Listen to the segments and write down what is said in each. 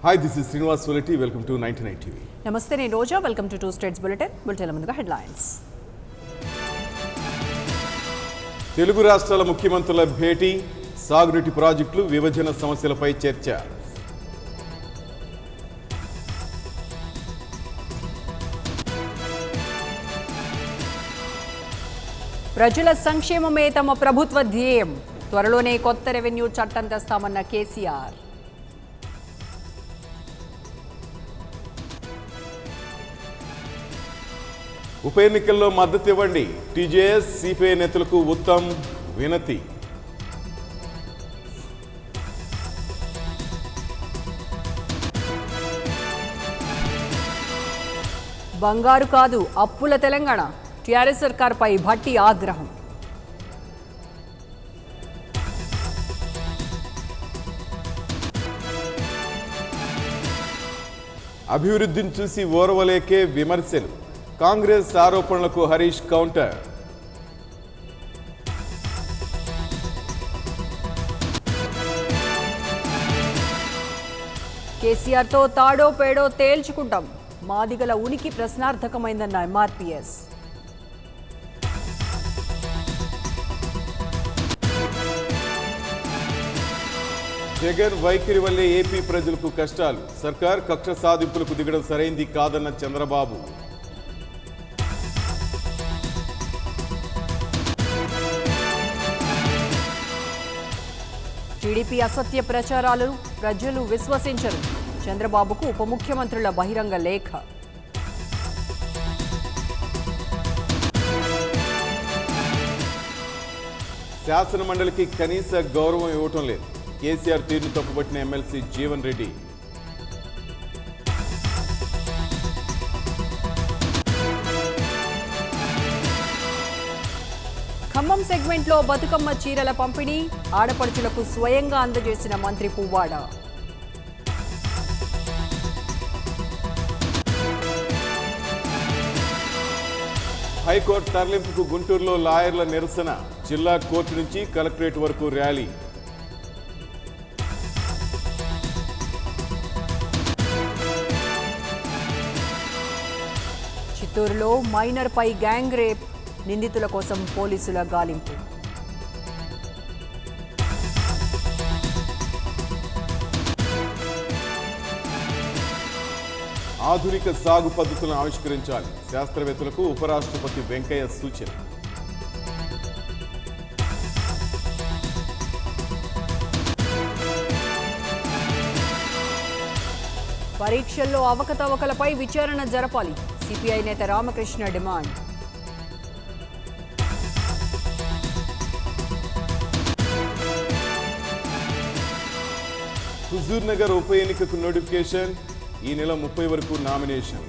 Hi this is Srinivas Soleti welcome to ninety nine TV నమస్తే నేను Roja welcome to two states bulletin bulletin ముందుగా headlines Telugu రాష్ట్రాల ముఖ్యమంత్రుల భేటీ సాగునీటి ప్రాజెక్టులు విభజన సమస్యలపై చర్చ ప్రజల సంక్షేమమే తమ ప్రభుత్వ ధ్యేయం త్వరలోనే కొత్త రెవెన్యూ చట్టం తెస్తామన్న కేసీఆర్ ఉప ఎన్నికల్లో మద్దతు ఇవ్వండి టీజేఎస్ సిపిఐ నేతలకు ఉత్తమ్ వినతి బంగారు కాదు అప్పుల తెలంగాణ టీఆర్ఎస్ సర్కార్పై భట్టి ఆగ్రహం అభివృద్ధిని చూసి ఓర్వలేకే విమర్శలు కాంగ్రెస్ ఆరోపణలకు హరీష్ కౌంటర్ కేసీఆర్తో తాడో పేడో తేల్చుకుంటాం మాదిగల ఉనికి ప్రశ్నార్థకమైందన్న ఎంఆర్పీఎస్ జగన్ వైఖరి వల్లే ఏపీ ప్రజలకు కష్టాలు సర్కార్ కక్ష సాధింపులకు దిగడం సరైంది కాదన్న చంద్రబాబు టీడీపీ అసత్య ప్రచారాలు ప్రజలు విశ్వసించరు చంద్రబాబుకు ఉప ముఖ్యమంత్రుల బహిరంగ లేఖ శాసన మండలికి కనీస గౌరవం ఇవ్వటం లేదు కేసీఆర్ తీరును తప్పుపట్టిన ఎమ్మెల్సీ జీవన్ రెడ్డి ఖమ్మం సెగ్మెంట్లో బతుకమ్మ చీరల పంపిణీ ఆడపడుచులకు స్వయంగా అందజేసిన మంత్రి పువ్వాడ హైకోర్టు తరలింపుకు గుంటూరులో లాయర్ల నిరసన జిల్లా కోర్టు నుంచి కలెక్టరేట్ వరకు ర్యాలీ చిత్తూరులో మైనర్ పై గ్యాంగ్ రేప్ నిందితుల కోసం పోలీసుల గాలింపు ఆధునిక సాగు పద్ధతులను ఆవిష్కరించాలి శాస్త్రవేత్తలకు ఉపరాష్ట్రపతి వెంకయ్య సూచన పరీక్షల్లో అవకతవకలపై విచారణ జరపాలి సిపిఐ నేత రామకృష్ణ డిమాండ్ హుజూర్ నగర్ ఉప ఎన్నికకు నోటిఫికేషన్ ఈ నెల ముప్పై వరకు నామినేషన్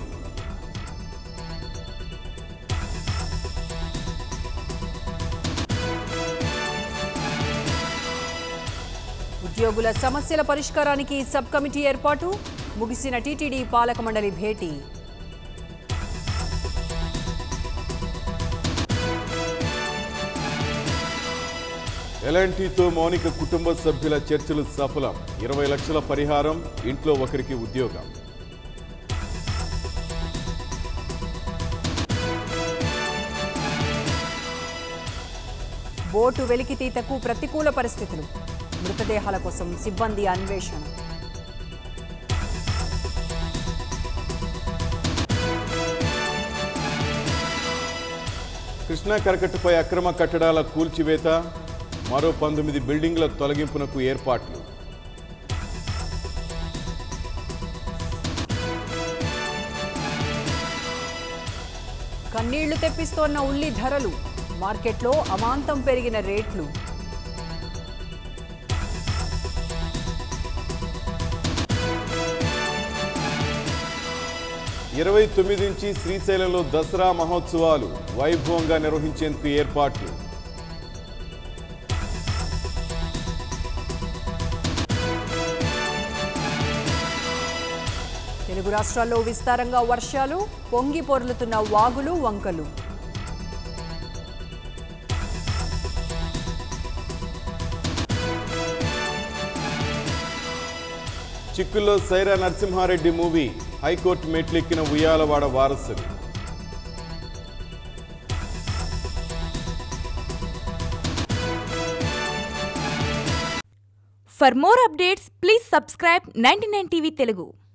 ఉద్యోగుల సమస్యల పరిష్కారానికి సబ్ కమిటీ ఏర్పాటు ముగిసిన టీటీడీ పాలక మండలి భేటీ ఎలాంటితో మౌనిక కుటుంబ సభ్యుల చర్చలు సఫలం ఇరవై లక్షల పరిహారం ఇంట్లో ఒకరికి ఉద్యోగం బోటు వెలికితీతకు ప్రతికూల పరిస్థితులు మృతదేహాల కోసం సిబ్బంది అన్వేషణ కృష్ణా కరకట్టుపై అక్రమ కట్టడాల కూల్చివేత మరో పంతొమ్మిది బిల్డింగ్ల తొలగింపునకు ఏర్పాట్లు కన్నీళ్లు తెప్పిస్తోన్న ఉల్లి ధరలు మార్కెట్లో అమాంతం పెరిగిన రేట్లు ఇరవై తొమ్మిది నుంచి శ్రీశైలంలో దసరా మహోత్సవాలు వైభవంగా నిర్వహించేందుకు ఏర్పాట్లు తెలుగు రాష్ట్రాల్లో విస్తారంగా వర్షాలు పొంగి పొర్లుతున్న వాగులు వంకలు చిక్కుల్లో సైరా నరసింహారెడ్డి మూవీ హైకోర్టు మెట్లెక్కిన ఉయ్యాలవాడ వారసులు For more updates, please subscribe 99 TV Telugu.